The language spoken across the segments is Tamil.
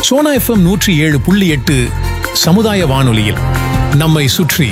சோனா எஃப்எம் நூற்றி ஏழு புள்ளி எட்டு சமுதாய வானொலியில் நம்மை சுற்றி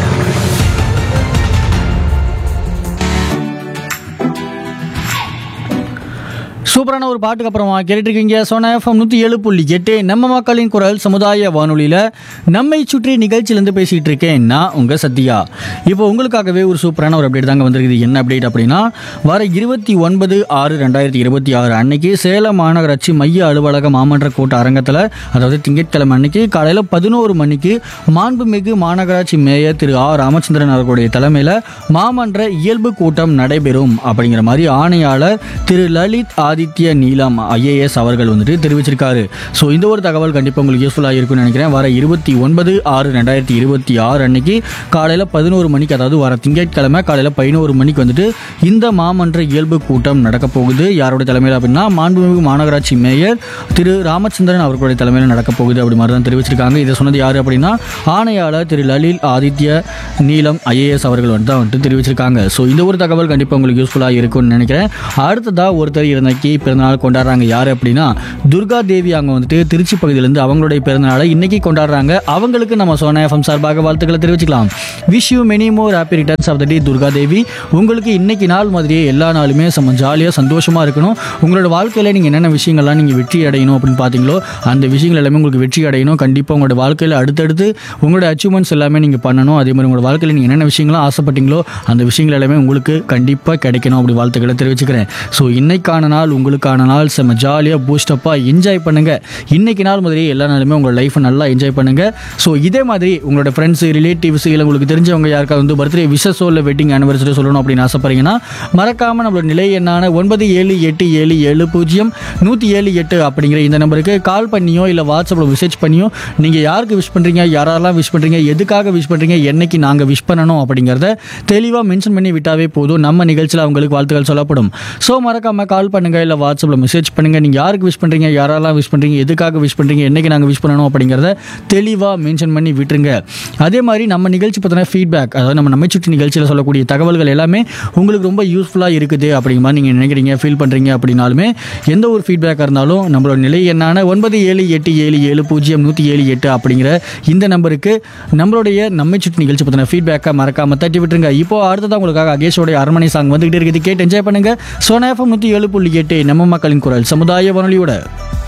சூப்பரான ஒரு பாட்டுக்கு அப்புறமா கேட்டுருக்கீங்க சோனா எஃப்எம் நூற்றி ஏழு புள்ளி எட்டு நம்ம மக்களின் குரல் சமுதாய வானொலியில் நம்மை சுற்றி நிகழ்ச்சியிலேருந்து பேசிகிட்டு இருக்கேன் நான் உங்கள் சத்யா இப்போ உங்களுக்காகவே ஒரு சூப்பரான ஒரு அப்டேட் தாங்க வந்திருக்குது என்ன அப்டேட் அப்படின்னா வர இருபத்தி ஒன்பது ஆறு ரெண்டாயிரத்தி இருபத்தி ஆறு அன்னைக்கு சேலம் மாநகராட்சி மைய அலுவலக மாமன்ற கூட்ட அரங்கத்தில் அதாவது திங்கட்கிழமை அன்னைக்கு காலையில் பதினோரு மணிக்கு மாண்புமிகு மாநகராட்சி மேயர் திரு ஆர் ராமச்சந்திரன் அவர்களுடைய தலைமையில் மாமன்ற இயல்பு கூட்டம் நடைபெறும் அப்படிங்கிற மாதிரி ஆணையாளர் திரு லலித் ஆதித்ய நீலம் ஐஏஎஸ் அவர்கள் வந்துட்டு தெரிவிச்சிருக்காரு ஸோ இந்த ஒரு தகவல் கண்டிப்பாக உங்களுக்கு யூஸ்ஃபுல்லாக இருக்கும்னு நினைக்கிறேன் வர இருபத்தி ஒன்பது ஆறு ரெண்டாயிரத்தி இருபத்தி ஆறு அன்னைக்கு காலையில் பதினோரு மணிக்கு அதாவது வர திங்கட்கிழமை காலையில் பதினோரு மணிக்கு வந்துட்டு இந்த மாமன்ற இயல்பு கூட்டம் நடக்க போகுது யாரோட தலைமையில் அப்படின்னா மாண்புமிகு மாநகராட்சி மேயர் திரு ராமச்சந்திரன் அவர்களுடைய தலைமையில் நடக்க போகுது அப்படி மாதிரி தான் தெரிவிச்சிருக்காங்க இதை சொன்னது யார் அப்படின்னா ஆணையாளர் திரு லலில் ஆதித்ய நீலம் ஐஏஎஸ் அவர்கள் வந்து தான் வந்துட்டு தெரிவிச்சிருக்காங்க ஸோ இந்த ஒரு தகவல் கண்டிப்பாக உங்களுக்கு யூஸ்ஃபுல்லாக இருக்கும்னு நினைக்கிறேன் அடுத்ததாக ஒருத்தர் இருந்தக்கு பிறந்தநாள் கொண்டாடுறாங்க யார் அப்படின்னா துர்கா தேவி அவங்க வந்துட்டு திருச்சி பகுதியிலேருந்து அவங்களுடைய பிறந்தநாளை இன்னைக்கு கொண்டாடுறாங்க அவங்களுக்கு நம்ம சோனா எஃப்எம் சார்பாக வாழ்த்துக்களை தெரிவிச்சுக்கலாம் wish you many more happy returns of the day Durga Devi உங்களுக்கு இன்னைக்கு நாள் மாதிரியே எல்லா நாளுமே செம்ம ஜாலியாக சந்தோஷமாக இருக்கணும் உங்களோட வாழ்க்கையில் நீங்கள் என்னென்ன விஷயங்கள்லாம் நீங்கள் வெற்றி அடையணும் அப்படின்னு பார்த்தீங்களோ அந்த விஷயங்கள் எல்லாமே உங்களுக்கு வெற்றி அடையணும் கண்டிப்பாக உங்களோட வாழ்க்கையில் அடுத்தடுத்து உங்களோட அச்சீவ்மெண்ட்ஸ் எல்லாமே நீங்கள் பண்ணணும் அதே மாதிரி உங்களோட வாழ்க்கையில் நீங்கள் என்னென்ன விஷயங்கள்லாம் ஆசைப்பட்டீங்களோ அந்த விஷயங்கள் எல்லாமே உங்களுக்கு கண்டிப்பாக கிடைக்கணும் அப்படி வாழ்த்துக்களை தெரிவிச்சுக்கிறேன் ஸோ இன்னைக்கான நாள் உங்களுக்கான நாள் செம்ம ஜாலியாக பூஸ்டப்பாக என்ஜாய் பண்ணுங்கள் இன்னைக்கு நாள் மாதிரி எல்லா நாளுமே உங்களோட லைஃப்பை நல்லா என்ஜாய் பண்ணுங்கள் ஸோ இதே மாதிரி உங்களோட ஃப்ரெண்ட்ஸ் ரிலேட்டிவ்ஸ் இல்லை உங்களுக்கு தெரிஞ்சவங்க யாருக்காவது வந்து பர்த்டே விஷஸோ இல்லை வெட்டிங் ஆனிவர்சரி சொல்லணும் அப்படின்னு ஆசைப்படுறீங்கன்னா மறக்காமல் நம்மளோட நிலை எண்ணான ஒன்பது ஏழு எட்டு ஏழு ஏழு பூஜ்ஜியம் நூற்றி ஏழு எட்டு அப்படிங்கிற இந்த நம்பருக்கு கால் பண்ணியோ இல்லை வாட்ஸ்அப்பில் மெசேஜ் பண்ணியோ நீங்கள் யாருக்கு விஷ் பண்ணுறீங்க யாரெல்லாம் விஷ் பண்ணுறீங்க எதுக்காக விஷ் பண்ணுறீங்க என்னைக்கு நாங்கள் விஷ் பண்ணணும் அப்படிங்கிறத தெளிவாக மென்ஷன் பண்ணி விட்டாவே போதும் நம்ம நிகழ்ச்சியில் அவங்களுக்கு வாழ்த்துக்கள் சொல்லப்படும் ஸோ மறக்காமல் கால் பண்ணுங்கள் இல்லை வாட்ஸ்அப்பில் மெசேஜ் பண்ணுங்கள் நீங்கள் யாருக்கு விஷ் பண்ணுறீங்க யாரெல்லாம் விஷ் பண்ணுறீங்க எதுக்காக விஷ் பண்ணுறீங்க என்னைக்கு நாங்கள் விஷ் பண்ணணும் அப்படிங்கிறத தெளிவாக மென்ஷன் பண்ணி விட்டுருங்க அதே மாதிரி நம்ம நிகழ்ச்சி பற்றின ஃபீட்பேக் அதாவது நம்ம நம்மை சுற்றி நிகழ்ச்சியில் சொல்லக்கூடிய தகவல்கள் எல்லாமே உங்களுக்கு ரொம்ப யூஸ்ஃபுல்லாக இருக்குது அப்படிங்கிற மாதிரி நீங்கள் நினைக்கிறீங்க ஃபீல் பண்ணுறீங்க அப்படின்னாலுமே எந்த ஒரு ஃபீட்பேக்காக இருந்தாலும் நம்மளோட நிலை என்னான ஒன்பது ஏழு எட்டு ஏழு ஏழு பூஜ்ஜியம் நூற்றி ஏழு எட்டு அப்படிங்கிற இந்த நம்பருக்கு நம்மளுடைய நம்மை சுற்றி நிகழ்ச்சி பற்றின ஃபீட்பேக்கை மறக்காமல் தட்டி விட்டுருங்க இப்போ அடுத்ததான் உங்களுக்காக அகேஷோடைய அரண்மனை சாங் வந்துகிட்டே இருக்குது கேட்டு என்ஜாய் பண்ணுங்கள் சோனா எஃப்எம் நூற்றி ஏழு புள்ளி எட்டு நம்ம மக்களின் குரல் சமுதாய வானொலியோட